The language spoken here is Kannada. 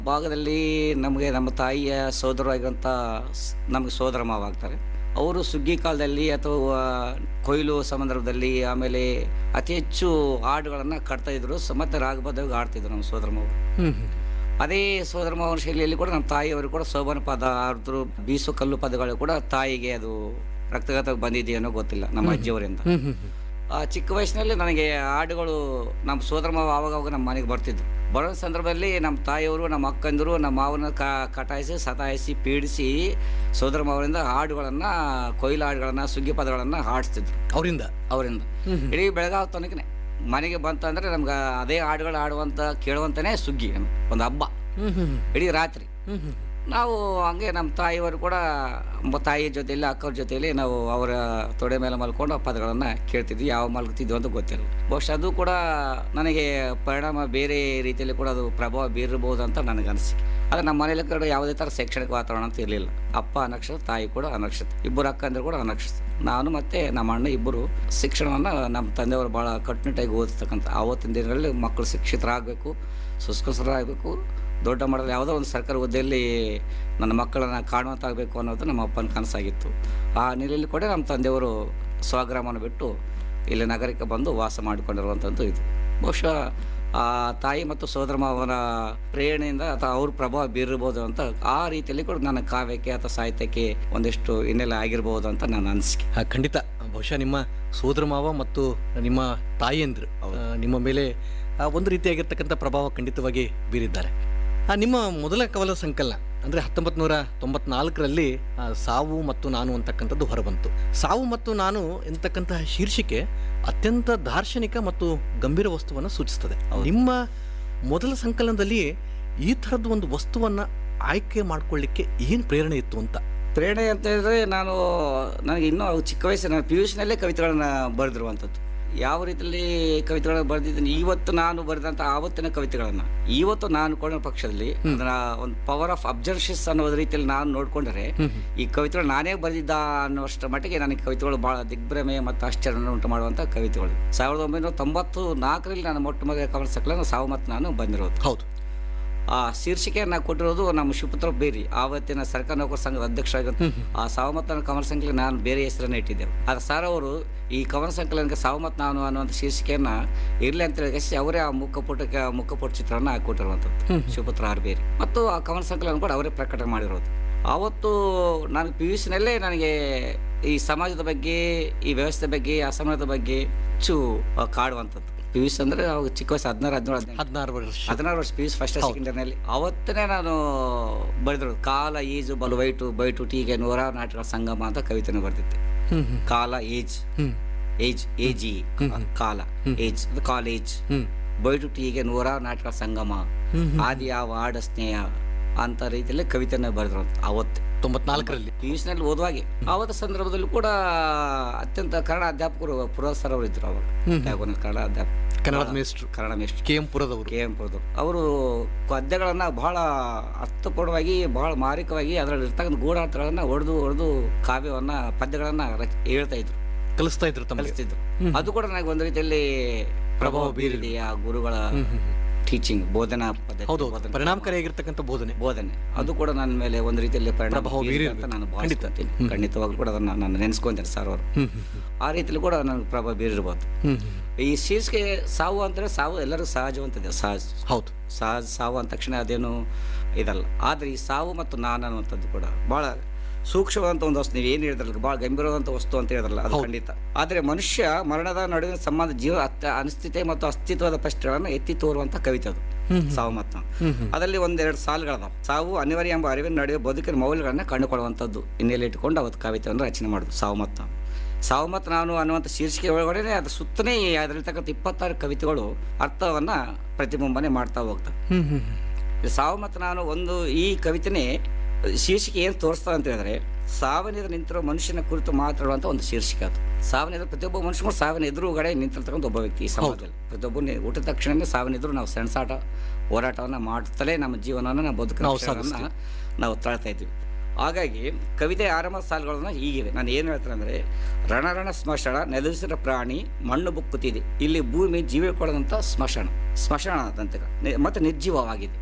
ಭಾಗದಲ್ಲಿ ನಮಗೆ ನಮ್ಮ ತಾಯಿಯ ಸೋದರರಾಗಿರುವಂಥ ಸ್- ನಮಗೆ ಸೋದರ ಮಾವ ಆಗ್ತಾರೆ ಅವರು ಸುಗ್ಗಿ ಕಾಲದಲ್ಲಿ ಅಥವಾ ಕೊಯ್ಲು ಸಂದರ್ಭದಲ್ಲಿ ಆಮೇಲೆ ಅತಿ ಹೆಚ್ಚು ಹಾಡುಗಳನ್ನು ಕಟ್ತಾ ಇದ್ರು ಸ- ಮತ್ತೆ ರಾಗಬದ್ಧವಾಗಿ ಆಡ್ತಿದ್ರು ನಮ್ಮ ಸೋದರ ಮಾವ ಹ್ಮ್ ಹ್ಮ್ ಅದೇ ಸೋದರ ಮಾವನ ಶೈಲಿಯಲ್ಲಿ ಕೂಡ ನಮ್ಮ ತಾಯಿಯವರು ಕೂಡ ಶೋಭನ ಪದ ಆಡಿದ್ರು ಬೀಸು ಕಲ್ಲು ಪದಗಳು ಕೂಡ ತಾಯಿಗೆ ಅದು ರಕ್ತಗತ ಬಂದಿದೆಯೇನೋ ಗೊತ್ತಿಲ್ಲ ನಮ್ಮ ಅಜ್ಜಿಯವರಿಂದ ಹ್ಮ್ ಹ್ಮ್ ಹ್ಮ್ ಆ ಚಿಕ್ಕ ವಯಸ್ಸಿನಲ್ಲಿ ನನಗೆ ಹಾಡುಗಳು ನಮ್ಮ ಸೋದರ ಮಾವ ಆವಾಗ ಅವಾಗ ನಮ್ಮ ಮನೆಗೆ ಬರ್ತಿದ್ರು ಬರೋ ಸಂದರ್ಭದಲ್ಲಿ ನಮ್ಮ ತಾಯಿಯವರು ನಮ್ಮ ಅಕ್ಕಂದಿರು ನಮ್ಮ ಮಾವನ ಕ ಕಟಾಯಿಸಿ ಸತಾಯಿಸಿ ಪೀಡಿಸಿ ಸೋದರ ಮಾವರಿಂದ ಹಾಡುಗಳನ್ನು ಕೊಯ್ಲು ಹಾಡುಗಳನ್ನು ಸುಗ್ಗಿ ಪದಗಳನ್ನು ಹಾಡಿಸ್ತಿದ್ರು ಅವರಿಂದ ಅವರಿಂದ ಇಡೀ ಬೆಳಗಾವ್ ತನಕನೇ ಮನೆಗೆ ಬಂತಂದ್ರೆ ನಮ್ಗೆ ಅದೇ ಹಾಡುಗಳು ಆಡುವಂಥ ಕೇಳುವಂತನೇ ಸುಗ್ಗಿ ನಮ್ಗೆ ಒಂದು ಹಬ್ಬ ಹ್ಮ್ ಹ್ಮ್ ಇಡೀ ರಾತ್ರಿ ಹ್ಮ್ ಹ್ಮ್ ನಾವು ಹಂಗೆ ನಮ್ಮ ತಾಯಿಯವರು ಕೂಡ ಮ- ತಾಯಿ ಜೊತೆಯಲ್ಲಿ ಅಕ್ಕವ್ರ ಜೊತೆಯಲ್ಲಿ ನಾವು ಅವರ ತೊಡೆ ಮೇಲೆ ಮಲ್ಕೊಂಡು ಆ ಪದಗಳನ್ನು ಕೇಳ್ತಿದ್ವಿ ಯಾವ ಮಲ್ಗ್ತಿದ್ವಿ ಅಂತ ಗೊತ್ತಿಲ್ಲ ಬಹುಶಃ ಅದು ಕೂಡ ನನಗೆ ಪರಿಣಾಮ ಬೇರೆ ರೀತಿಯಲ್ಲಿ ಕೂಡ ಅದು ಪ್ರಭಾವ ಬೀರಬಹುದು ಅಂತ ನನಗೆ ಅನಿಸಿಕೆ ಆದರೆ ನಮ್ಮ ಮನೇಲಿ ಕಡೆ ಯಾವುದೇ ಥರ ಶೈಕ್ಷಣಿಕ ವಾತಾವರಣ ಅಂತ ಇರಲಿಲ್ಲ ಅಪ್ಪ ಅನಕ್ಷರ ತಾಯಿ ಕೂಡ ಅನಕ್ಷರ ಇಬ್ಬರು ಅಕ್ಕಂದ್ರು ಕೂಡ ಅನಕ್ಷರ ನಾನು ಮತ್ತು ನಮ್ಮ ಅಣ್ಣ ಇಬ್ಬರು ಶಿಕ್ಷಣವನ್ನು ನಮ್ಮ ತಂದೆಯವರು ಭಾಳ ಕಟ್ಟುನಿಟ್ಟಾಗಿ ಓದಿಸ್ತಕ್ಕಂಥ ಆವತ್ತಿನ ದಿನಗಳಲ್ಲಿ ಮಕ್ಕಳು ಶಿಕ್ಷಿತರಾಗಬೇಕು ಸುಸ್ಕಸರಾಗಬೇಕು ದೊಡ್ಡ ಮಟ್ಟದಲ್ಲಿ ಯಾವುದೋ ಒಂದು ಸರ್ಕಾರಿ ಹುದ್ದೆಯಲ್ಲಿ ನನ್ನ ಮಕ್ಕಳನ್ನು ಕಾಣುವಂತಾಗಬೇಕು ಅನ್ನೋದು ನಮ್ಮ ಅಪ್ಪನ ಕನಸಾಗಿತ್ತು ಆ ನೆಲೆಯಲ್ಲಿ ಕೂಡ ನಮ್ಮ ತಂದೆಯವರು ಸ್ವಗ್ರಾಮವನ್ನು ಬಿಟ್ಟು ಇಲ್ಲಿ ನಗರಕ್ಕೆ ಬಂದು ವಾಸ ಮಾಡಿಕೊಂಡಿರುವಂಥದ್ದು ಇದು ಬಹುಶಃ ಆ ತಾಯಿ ಮತ್ತು ಸೋದರ ಮಾವನ ಪ್ರೇರಣೆಯಿಂದ ಅಥವಾ ಅವ್ರ ಪ್ರಭಾವ ಬೀರಿರ್ಬೋದು ಅಂತ ಆ ರೀತಿಯಲ್ಲಿ ಕೂಡ ನನ್ನ ಕಾವ್ಯಕ್ಕೆ ಅಥವಾ ಸಾಹಿತ್ಯಕ್ಕೆ ಒಂದಿಷ್ಟು ಹಿನ್ನೆಲೆ ಆಗಿರ್ಬೋದು ಅಂತ ನನ್ನ ಅನಿಸಿಕೆ ಆ, ಖಂಡಿತ ಬಹುಶಃ ನಿಮ್ಮ ಸೋದರ ಮಾವ ಮತ್ತು ನಿಮ್ಮ ತಾಯಿಯಂದ್ರು ಆ, ನಿಮ್ಮ ಮೇಲೆ ಆ, ಒಂದು ರೀತಿಯಾಗಿರ್ತಕ್ಕಂಥ ಪ್ರಭಾವ ಖಂಡಿತವಾಗಿ ಬೀರಿದ್ದಾರೆ ಆ, ನಿಮ್ಮ ಮೊದಲ ಕವಲ ಸಂಕಲನ ಅಂದರೆ ಹತ್ತೊಂಬತ್ತು ನೂರ ತೊಂಬತ್ನಾಲ್ಕರಲ್ಲಿ ಆ, ಸಾವು ಮತ್ತು ನಾನು ಅಂತಕ್ಕಂಥದ್ದು ಹೊರಬಂತು ಸಾವು ಮತ್ತು ನಾನು ಎಂತಕ್ಕಂತಹ ಶೀರ್ಷಿಕೆ ಅತ್ಯಂತ ದಾರ್ಶನಿಕ ಮತ್ತು ಗಂಭೀರ ವಸ್ತುವನ್ನು ಸೂಚಿಸ್ತದೆ ನಿಮ್ಮ ಮೊದಲ ಸಂಕಲನದಲ್ಲಿ ಈ ಥರದ್ದು ಒಂದು ವಸ್ತುವನ್ನು ಆಯ್ಕೆ ಮಾಡ್ಕೊಳ್ಳಿಕ್ಕೆ ಏನು ಪ್ರೇರಣೆ ಇತ್ತು ಅಂತ ಪ್ರೇರಣೆ ಅಂತ ಹೇಳಿದ್ರೆ ನಾನು ನನಗೆ ಇನ್ನೂ ಚಿಕ್ಕ ವಯಸ್ಸಿನ ಪಿ ಯು ಸಿನಲ್ಲೇ ಕವಿತೆಗಳನ್ನು ಬರೆದಿರುವಂಥದ್ದು ಯಾವ ರೀತಿಯಲ್ಲಿ ಕವಿತೆಗಳನ್ನು ಬರೆದಿದ್ದೀನಿ ಇವತ್ತು ನಾನು ಬರೆದಂಥ ಆವತ್ತಿನ ಕವಿತೆಗಳನ್ನು ಇವತ್ತು ನಾನು ಕೊಂಡ ಪಕ್ಷದಲ್ಲಿ ಅದನ್ನ ಒಂದು ಪವರ್ ಆಫ್ ಅಬ್ಸರ್ಷನ್ಸ್ ಅನ್ನೋ ರೀತಿಯಲ್ಲಿ ನಾನು ನೋಡ್ಕೊಂಡ್ರೆ ಈ ಕವಿತೆಗಳು ನಾನೇ ಬರೆದಿದ್ದ ಅನ್ನೋಷ್ಟರ ಮಟ್ಟಿಗೆ ನನಗೆ ಕವಿತೆಗಳು ಭಾಳ ದಿಗ್ಭ್ರಮೆ ಮತ್ತು ಆಶ್ಚರ್ಯವನ್ನು ಉಂಟು ಮಾಡುವಂಥ ಕವಿತೆಗಳು ಸಾವಿರದ ಒಂಬೈನೂರ ತೊಂಬತ್ತು ನಾಲ್ಕರಲ್ಲಿ ನಾನು ಮೊಟ್ಟ ಮೊದಲ ಕವನ ಸಂಕಲನ ಸಾವು ಮತ್ತು ನಾನು ಬಂದಿರೋದು ಹೌದು ಆ ಶೀರ್ಷಿಕೆಯನ್ನು ಕೊಟ್ಟಿರೋದು ನಮ್ಮ ಶಿವಪುತ್ರ ಬೇರಿ ಆವತ್ತಿನ ಸರ್ಕಾರ ನೌಕರ ಸಂಘದ ಅಧ್ಯಕ್ಷರಾಗಿದ್ದು ಆ ಸಾವಮತನ ಕವನ ಸಂಕಲನ ನಾನು ಬೇರೆ ಹೆಸರನ್ನು ಇಟ್ಟಿದ್ದೆವು ಆದ್ರೆ ಸರ್ ಅವರು ಈ ಕವನ ಸಂಕಲನಕ್ಕೆ ಸಾವಮತ್ ನಾನು ಅನ್ನುವಂಥ ಶೀರ್ಷಿಕೆಯನ್ನ ಇರಲಿ ಅಂತ ಹೇಳಿ ಅವರೇ ಆ ಮುಖಪುಟಕ್ಕೆ ಮುಖಪುಟ ಚಿತ್ರವನ್ನು ಹಾಕೊಟ್ಟಿರುವಂಥದ್ದು ಶಿವಪುತ್ರ ಆರ್ ಬೇರಿ ಮತ್ತು ಆ ಕವನ ಸಂಕಲನ ಕೂಡ ಅವರೇ ಪ್ರಕಟ ಮಾಡಿರೋದು ಆವತ್ತು ನಾನು ಪಿ ಯು ಸಿನಲ್ಲೇ ನನಗೆ ಈ ಸಮಾಜದ ಬಗ್ಗೆ ಈ ವ್ಯವಸ್ಥೆ ಬಗ್ಗೆ ಆ ಸಮಾಜದ ಬಗ್ಗೆ ಹೆಚ್ಚು ಆ, ಕಾಡುವಂಥದ್ದು ಪಿ ಯು ಸಿ ಅಂದರೆ ಅವಾಗ ಚಿಕ್ಕ ವಯಸ್ಸು ಹದಿನಾರು ಹದಿನೇಳು ಹದಿನೆಂಟು ಹದಿನಾರು ವರ್ಷ ಹದಿನಾರು ವರ್ಷ ಪಿ ಯು ಫಸ್ಟ್ ಸೆಕೆಂಡ್ ಇಯರ್ನಲ್ಲಿ ಅವತ್ತೇ ನಾನು ಬರೆದ್ರು ಕಾಲ ಈಜು ಬಲು ವೈಟು ಬೈಟು ಟೀಗೆ ನೂರಾರು ನಾಟಕಗಳ ಸಂಗಮ ಅಂತ ಕವಿತೆನ ಬರೆದಿದ್ದೆ ಹ್ಮ್ ಹ್ಮ್ ಕಾಲ ಏಜ್ ಹ್ಮ್ ಏಜ್ ಏಜಿ ಕಾಲ ಏಜ್ ಕಾಲೇಜ್ ಹ್ಮ್ ಬೈಟು ಟೀಗೆ ನೂರಾರು ನಾಟಕಗಳ ಸಂಗಮ ಆದಿ ಯಾವ ಆಡ ಸ್ನೇಹ ಅಂತ ರೀತಿಯಲ್ಲಿ ಕವಿತೆನ ಬರೆದ್ರು ಅವತ್ತು ತೊಂಬತ್ನಾಲ್ಕರಲ್ಲಿ ಪಿ ಯು ಸಿನಲ್ಲಿ ಓದುವಾಗೆ ಆವತ್ತ ಸಂದರ್ಭದಲ್ಲಿ ಕೂಡ ಅತ್ಯಂತ ಕನ್ನಡ ಅಧ್ಯಾಪಕರು ಪುರ ಸರ್ ಅವರು ಇದ್ರು ಅವಾಗ ಯಾಗೋನ ಕನ್ನಡ ಅಧ್ಯಾಪಕ ಕನ್ನಡದ ಮೇಷ್ಟ್ರು ಕನ್ನಡ ಮೇಷ್ಟ್ರು ಕೆ ಎಂ ಪುರದವರು ಕೆ ಎಂ ಪುರದವರು ಅವರು ಪದ್ಯಗಳನ್ನು ಬಹಳ ಅರ್ಥಪೂರ್ಣವಾಗಿ ಬಹಳ ಮಾರಿಕವಾಗಿ ಅದರಲ್ಲಿ ಇರ್ತಕ್ಕಂಥ ಗೂಢಾರ್ಥಗಳನ್ನು ಹೊಡೆದು ಹೊಡೆದು ಕಾವ್ಯವನ್ನು ಪದ್ಯಗಳನ್ನು ರಚ ಹೇಳ್ತಾ ಇದ್ರು ಕಲಿಸ್ತಾ ಇದ್ರು ತಮಗೆ ಕಲಿಸ್ತಿದ್ರು ಅದು ಕೂಡ ನನಗೆ ಒಂದು ರೀತಿಯಲ್ಲಿ ಪ್ರಭಾವ ಬೀರಿದೆ ಆ ಗುರುಗಳ ಟೀಚಿಂಗ್ ಬೋಧನಾ ಪದ್ಧತಿ ಹೌದೌದು ಬೋಧನೆ- ಪರಿಣಾಮಕಾರಿಯಾಗಿರ್ತಕ್ಕಂಥ ಬೋಧನೆ ಬೋಧನೆ ಅದು ಕೂಡ ನನ್ನ ಮೇಲೆ ಒಂದು ರೀತಿಯಲ್ಲಿ ಪರಿಣಾಮ ಪ್ರಭಾವ ಬೀರಿದೆ ಬೀರಿದೆ. ಅಂತ ನಾನು ಖಂಡಿತ. ಭಾವಿಸ್ತೀನಿ ಖಂಡಿತವಾಗ್ಲೂ ಕೂಡ ಅದನ್ನು ನಾನು ನೆನೆಸ್ಕೊಂತೇನೆ ಸರ್ ಅವರು ಹ್ಮ್ ಹ್ಮ್ ಹ್ಮ್. ಆ ರೀತಿಯಲ್ಲಿ ಕೂಡ ನನಗೆ ಪ್ರಭಾವ ಬೀರಿರ್ಬೋದು ಹ್ಮ್ ಹ್ಮ್. ಈ ಶೀರ್ಷಿಕೆ ಸಾವು ಅಂದರೆ ಸಾವು ಎಲ್ಲರೂ ಸಹಜವಂತದೆ ಸಹಜ ಹೌದು ಸಹಜ ಸಾವು ಅಂದ ತಕ್ಷಣ ಅದೇನು ಇದಲ್ಲ ಆದರೆ ಈ ಸಾವು ಮತ್ತು ನಾನು ಅನ್ನುವಂಥದ್ದು ಕೂಡ ಭಾಳ ಸೂಕ್ಷ್ಮವಾದಂಥ ಒಂದು ವಸ್ತು ನೀವು ಏನು ಹೇಳಿದ್ರಲ್ಲ ಭಾಳ ಗಂಭೀರವಾದಂಥ ವಸ್ತು ಅಂತ ಹೇಳಿದ್ರಲ್ಲ ಅದು ಖಂಡಿತ ಆದರೆ ಮನುಷ್ಯ ಮರಣದ ನಡುವಿನ ಸಂಬಂಧ ಜೀವ ಅತ್ತ ಅನಿಶ್ಚಿತೆ ಮತ್ತು ಅಸ್ತಿತ್ವದ ಪ್ರಶ್ನೆಗಳನ್ನು ಎತ್ತಿ ತೋರುವಂಥ ಕವಿತೆ ಅದು ಸಾವು ಮತ್ತು ನಾನು ಅದರಲ್ಲಿ ಒಂದೆರಡು ಸಾಲುಗಳದಾವ ಸಾವು ಅನಿವಾರ್ಯ ಎಂಬ ಅರಿವಿನ ನಡುವೆ ಬದುಕಿನ ಮೌಲ್ಯಗಳನ್ನು ಕಂಡುಕೊಳ್ಳುವಂಥದ್ದು ಹಿನ್ನೆಲೆ ಇಟ್ಟುಕೊಂಡು ಅವತ್ತು ಕವಿತೆಯನ್ನು ರಚನೆ ಮಾಡೋದು ಸಾವು ಮತ್ತು ನಾನು ಸಾವು ಮತ್ತು ನಾನು ಅನ್ನುವಂಥ ಶೀರ್ಷಿಕೆ ಒಳಗಡೆ ಅದ್ರ ಸುತ್ತನೇ ಅದರಲ್ಲಿರ್ತಕ್ಕಂಥ ಇಪ್ಪತ್ತಾರು ಕವಿತೆಗಳು ಅರ್ಥವನ್ನು ಪ್ರತಿಬಿಂಬನೆ ಮಾಡ್ತಾ ಹೋಗ್ತವೆ ಹ್ಮ್ ಹ್ಮ್ ಹ್ಮ್. ಈ ಸಾವು ಮತ್ತು ನಾನು ಒಂದು ಈ ಕವಿತೆನೇ ಶೀರ್ಷಿಕೆ ಏನು ತೋರಿಸ್ತಾ ಅಂತ ಹೇಳಿದ್ರೆ ಸಾವಿನ ನಿಂತಿರೋ ಮನುಷ್ಯನ ಕುರಿತು ಮಾತಾಡುವಂಥ ಒಂದು ಶೀರ್ಷಿಕೆ ಅದು ಸಾವಿನ ಎದುರು ಪ್ರತಿಯೊಬ್ಬ ಮನುಷ್ಯನು ಸಾವಿನ ಎದುರುಗಡೆ ನಿಂತಿರ್ತಕ್ಕಂಥ ಒಬ್ಬ ವ್ಯಕ್ತಿ ಈ ಸಮಾಜದಲ್ಲಿ ಪ್ರತಿಯೊಬ್ಬನೇ ಹುಟ್ಟಿದ ತಕ್ಷಣವೇ ಸಾವಿನ ಎದುರು ನಾವು ಸೆಣಸಾಟ ಹೋರಾಟವನ್ನು ಮಾಡುತ್ತಲೇ ನಮ್ಮ ಜೀವನವನ್ನು ನಮ್ಮ ಬದುಕಿನ ನಾವು ವಿಷಯಗಳನ್ನ ನಾವು ತಾಳ್ತಾ ಇದ್ದೀವಿ ಹಾಗಾಗಿ ಕವಿತೆ ಆರಂಭ ಸಾಲುಗಳನ್ನ ಹೀಗಿವೆ ನಾನು ಏನು ಹೇಳ್ತೇನೆ ಅಂದರೆ ರಣರಣ ಸ್ಮಶಾನ ನೆಲೆಸಿದ ಪ್ರಾಣಿ ಮಣ್ಣು ಬುಕ್ಕುತ್ತಿದೆ ಇಲ್ಲಿ ಭೂಮಿ ಜೀವಿಕೊಳ್ಳದಂಥ ಸ್ಮಶಾನ ಸ್ಮಶಾನದಂತೆ ನಿ- ಮತ್ತು ನಿರ್ಜೀವವಾಗಿದೆ